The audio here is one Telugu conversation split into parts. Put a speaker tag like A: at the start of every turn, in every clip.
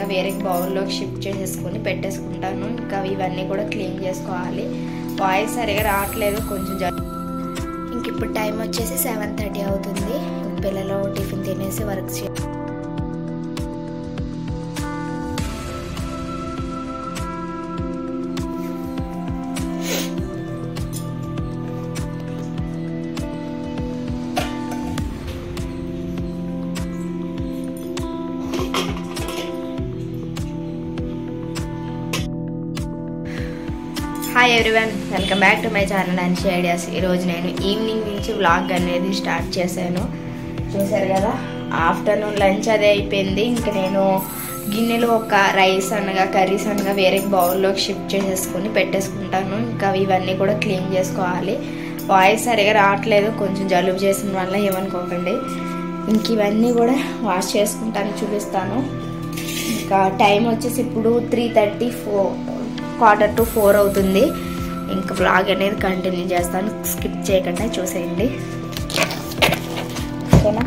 A: సరిగా వేరే బౌల్లోకి షిఫ్ట్ చేసేసుకొని పెట్టేసుకుంటాను ఇంకా ఇవన్నీ కూడా క్లీన్ చేసుకోవాలి వాయిస్ సరిగా రావట్లేదు కొంచెం జ ఇంక ఇప్పుడు టైం వచ్చేసి సెవెన్ థర్టీ అవుతుంది పిల్లలు టిఫిన్ తినేసి వర్క్ చే hi everyone welcome back to my channel Anshi ideas ఈరోజు నేను ఈవినింగ్ నుంచి వ్లాగ్ అనేది స్టార్ట్ చేశాను చూసారు కదా ఆఫ్టర్నూన్ లంచ్ అదే అయిపోయింది ఇంక నేను గిన్నెలో ఒక రైస్ అనగా కర్రీస్ అనగా వేరే బౌల్లోకి షిఫ్ట్ చేసేసుకొని పెట్టేసుకుంటాను ఇంకా ఇవన్నీ కూడా క్లీన్ చేసుకోవాలి వాయిస్ సరిగా రావట్లేదు కొంచెం జలుబు చేసిన వల్ల ఏమనుకోకండి ఇంక ఇవన్నీ కూడా వాష్ చేసుకుంటాను చూపిస్తాను ఇంకా టైం వచ్చేసి ఇప్పుడు three thirty four quarter to four అవుతుంది ఇంకా బ్లాగ్ అనేది కంటిన్యూ చేస్తాను స్కిప్ చేయకుండా చూసేయండి ఓకేనా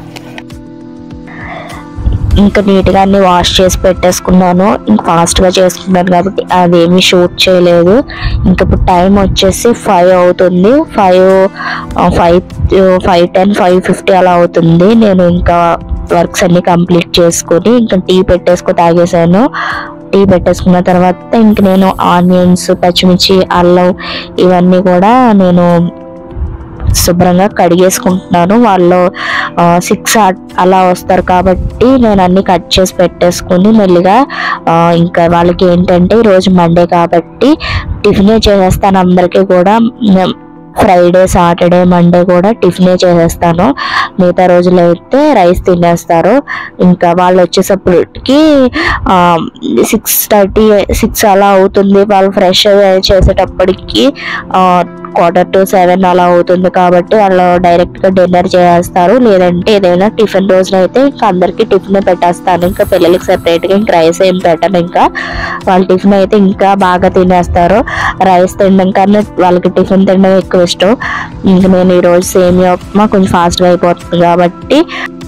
B: ఇంకా నీట్గా అన్ని వాష్ చేసి పెట్టేసుకున్నాను ఇంకా ఫాస్ట్గా చేసుకున్నాను కాబట్టి అదేమీ షూట్ చేయలేదు ఇంక ఇప్పుడు టైం వచ్చేసి ఫైవ్ అవుతుంది five five five ten five fifty అలా అవుతుంది నేను ఇంకా వర్క్స్ అన్ని కంప్లీట్ చేసుకొని ఇంకా టీ పెట్టేసుకొని తాగేసాను టీ పెట్టేసుకున్న తర్వాత ఇంక నేను ఆనియన్స్ పచ్చిమిర్చి అల్లం ఇవన్నీ కూడా నేను శుభ్రంగా కడిగేసుకుంటున్నాను వాళ్ళు సిక్స్ అలా వస్తారు కాబట్టి నేను అన్ని కట్ చేసి పెట్టేసుకుని మెల్లిగా ఆ, ఇంకా వాళ్ళకి ఏంటంటే ఈరోజు మండే కాబట్టి టిఫినే చేసేస్తాను అందరికీ కూడా మ్, ఫ్రైడే సాటర్డే మండే కూడా టిఫినే చేసేస్తాను మిగతా రోజులు అయితే రైస్ తినేస్తారు ఇంకా వాళ్ళు వచ్చేసప్పటికి సిక్స్ థర్టీ సిక్స్ అలా అవుతుంది వాళ్ళు ఫ్రెష్ చేసేటప్పటికి క్వార్టర్ టు సెవెన్ అలా అవుతుంది కాబట్టి వాళ్ళు డైరెక్ట్గా డిన్నర్ చేస్తారు లేదంటే ఏదైనా టిఫిన్ రోజున అయితే ఇంకా అందరికీ టిఫిన్ పెట్టేస్తాను ఇంకా పిల్లలకి సెపరేట్గా ఇంకా రైస్ ఏం పెట్టను ఇంకా వాళ్ళ టిఫిన్ అయితే ఇంకా బాగా తినేస్తారు రైస్ తినడం కన్నా వాళ్ళకి టిఫిన్ తినడం ఎక్కువ ఇష్టం ఇంకా నేను ఈరోజు సేమియా ఉప్మా కొంచెం ఫాస్ట్గా అయిపోతుంది కాబట్టి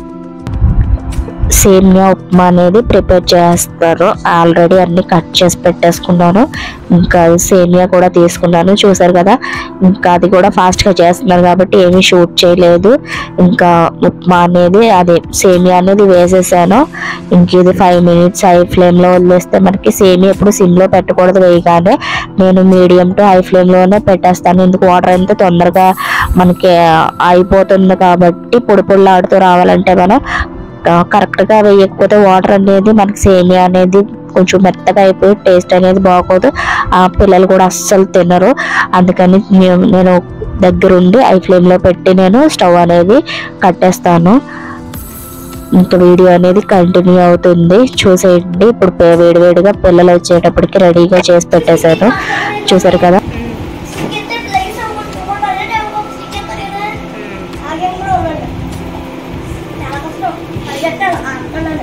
B: సేమియా ఉప్మా అనేది ప్రిపేర్ చేస్తారు ఆల్రెడీ అన్ని కట్ చేసి పెట్టేసుకున్నాను ఇంకా సేమియా కూడా తీసుకున్నాను చూసారు కదా ఇంకా అది కూడా ఫాస్ట్గా చేస్తున్నారు కాబట్టి ఏమీ షూట్ చేయలేదు ఇంకా ఉప్మా అనేది అదే సేమియా అనేది వేసేసాను ఇంక ఇది ఫైవ్ మినిట్స్ హై ఫ్లేమ్లో వదిలేస్తే మనకి సేమియా ఎప్పుడు సిమ్లో పెట్టకూడదు వేయగానే నేను మీడియం టు హై ఫ్లేమ్లోనే పెట్టేస్తాను ఎందుకు వాటర్ అంతా తొందరగా మనకి అయిపోతుంది కాబట్టి పొడి పొడిలాడుతూ రావాలంటే మనం ఆ, కరెక్ట్గా వేయకపోతే వాటర్ అనేది మనకి సేమియా అనేది కొంచెం మెత్తగా అయిపోయి టేస్ట్ అనేది బాగోదు ఆ పిల్లలు కూడా అస్సలు తినరు అందుకని నే- నేను దగ్గరుండి ఐ ఫ్లేమ్లో పెట్టి నేను స్టవ్ అనేది కట్టేస్తాను ఇంకా వీడియో అనేది కంటిన్యూ అవుతుంది చూసేయండి ఇప్పుడు పే- వేడివేడిగా పిల్లలు వచ్చేటప్పటికి రెడీగా చేసి పెట్టేశాను చూసారు కదా
C: Kita play sama teman ada yang mau sedikit tadi kan? Ada yang belum ada. Nah, aku tuh ada kan akan ada.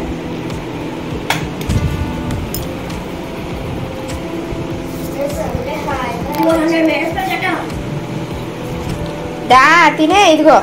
C: Mana mes ada?
A: దా తినే ఇదిగో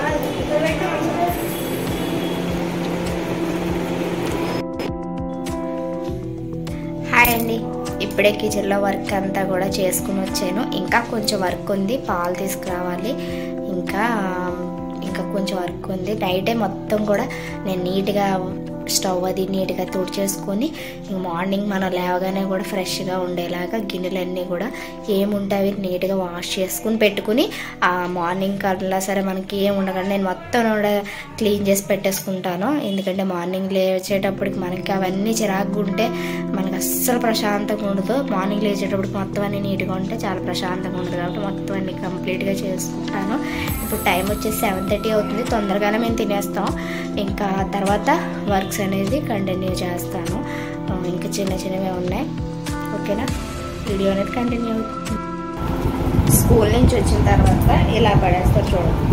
A: హాయ్ అండి ఇప్పుడే కిచెన్లో వర్క్ అంతా కూడా చేసుకుని వచ్చాను ఇంకా కొంచెం వర్క్ ఉంది పాలు తీసుకురావాలి ఇంకా ఇంకా కొంచెం వర్క్ ఉంది నైటే మొత్తం కూడా నేను నీట్గా స్టవ్ అది నీట్గా తుడిచేసుకొని ఇంక మార్నింగ్ మనం లేవగానే కూడా ఫ్రెష్గా ఉండేలాగా గిన్నెలన్నీ కూడా ఏముంటే అవి నీట్గా వాష్ చేసుకుని పెట్టుకుని ఆ మార్నింగ్ కల్లా సరే మనకి ఏం ఉండకుండా నేను మొత్తం కూడా క్లీన్ చేసి పెట్టేసుకుంటాను ఎందుకంటే మార్నింగ్ లేచేటప్పటికి మనకి అవన్నీ చిరాకుగా ఉంటే మనకు అస్సలు ప్రశాంతంగా ఉండదు మార్నింగ్ లేచేటప్పటికి మొత్తం అన్ని నీట్గా ఉంటే చాలా ప్రశాంతంగా ఉంటుంది కాబట్టి మొత్తం అన్ని కంప్లీట్గా చేసుకుంటాను ఇప్పుడు టైం వచ్చేసి సెవెన్ థర్టీ అవుతుంది తొందరగానే మేము తినేస్తాం ఇంకా తర్వాత వర్క్స్ అనేది కంటిన్యూ చేస్తాను ఆ, ఇంకా చిన్న చిన్నవే ఉన్నాయి ఓకేనా వీడియో అనేది కంటిన్యూ అవుతుంది స్కూల్ నుంచి వచ్చిన తర్వాత ఇలా పడేస్తారు చూడండి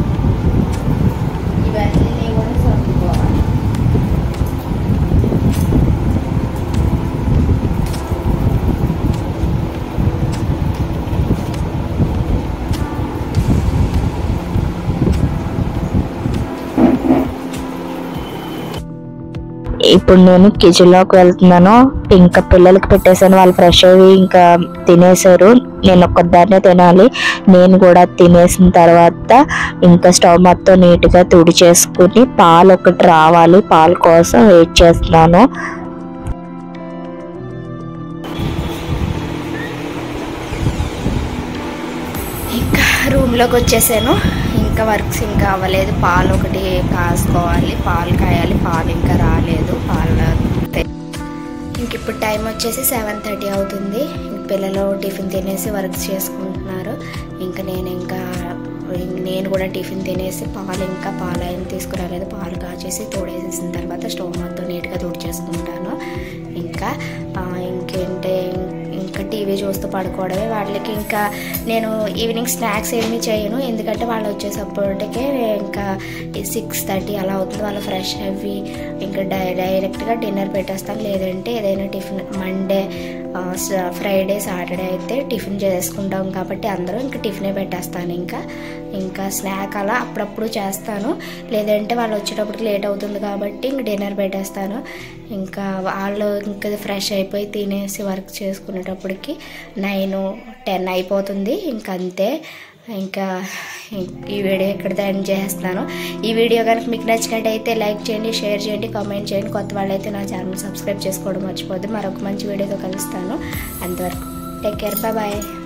A: ఇవన్నీ కూడా సర్దుకోవాలి
B: ఇప్పుడు నేను కిచెన్లోకి వెళ్తున్నాను ఇంకా పిల్లలకి పెట్టేశాను వాళ్ళు ఫ్రెష్ అయ్యి ఇంకా తినేశారు నేను ఒక్కదాన్నే తినాలి నేను కూడా తినేసిన తర్వాత ఇంకా స్టవ్ మొత్తం నీట్గా తుడి చేసుకుని పాలు ఒకటి రావాలి పాలు కోసం వెయిట్ చేస్తున్నాను
A: ఇంకా రూమ్లోకి వచ్చేసాను ఇంకా వర్క్స్ ఇంకా అవ్వలేదు పాలు ఒకటి కాసుకోవాలి పాలు కాయాలి పాలు ఇంకా రాలేదు పాలు తె- ఇంక ఇప్పుడు టైం వచ్చేసి సెవెన్ థర్టీ అవుతుంది ఇంక పిల్లలు టిఫిన్ తినేసి వర్క్ చేసుకుంటున్నారు ఇంకా నేను ఇంకా నేను కూడా టిఫిన్ తినేసి పాలు ఇంకా పాలు అయిన తీసుకురాలేదు పాలు కాచేసి తోడేసేసిన తర్వాత స్టవ్ మొత్తం నీట్గా తుడిచేసుకుంటాను ఇంకా ఆ, ఇంకేంటి ఇంకా టీవీ చూస్తూ పడుకోవడమే వాళ్ళకి ఇంకా నేను ఈవినింగ్ స్నాక్స్ ఏమీ చేయను ఎందుకంటే వాళ్ళు వచ్చేసప్పటికే ఇంకా సిక్స్ థర్టీ అలా అవుతుంది వాళ్ళు ఫ్రెష్ అవి ఇంకా డై డైరెక్ట్గా డిన్నర్ పెట్టేస్తాను లేదంటే ఏదైనా టిఫిన్ మండే ఫ్రైడే సాటర్డే అయితే టిఫిన్ చేసుకుంటాం కాబట్టి అందరూ ఇంకా టిఫినే పెట్టేస్తాను ఇంకా ఇంకా స్నాక్ అలా అప్పుడప్పుడు చేస్తాను లేదంటే వాళ్ళు వచ్చేటప్పటికి లేట్ అవుతుంది కాబట్టి ఇంక డిన్నర్ పెట్టేస్తాను ఇంకా వాళ్ళు ఇంకా ఫ్రెష్ అయిపోయి తినేసి వర్క్ చేసుకునేటప్పటికి నైన్ టెన్ అయిపోతుంది ఇంకా అంతే ఇంకా ఈ వీడియో ఇక్కడ ఎండ్ చేస్తున్నాను ఈ వీడియో కనుక మీకు నచ్చినట్టయితే లైక్ చేయండి షేర్ చేయండి కామెంట్ చేయండి కొత్త వాళ్ళైతే నా ఛానల్ సబ్స్క్రైబ్ చేసుకోవడం మర్చిపోద్దు మరొక మంచి వీడియోతో కలుస్తాను అంతవరకు టేక్ కేర్ బాయ్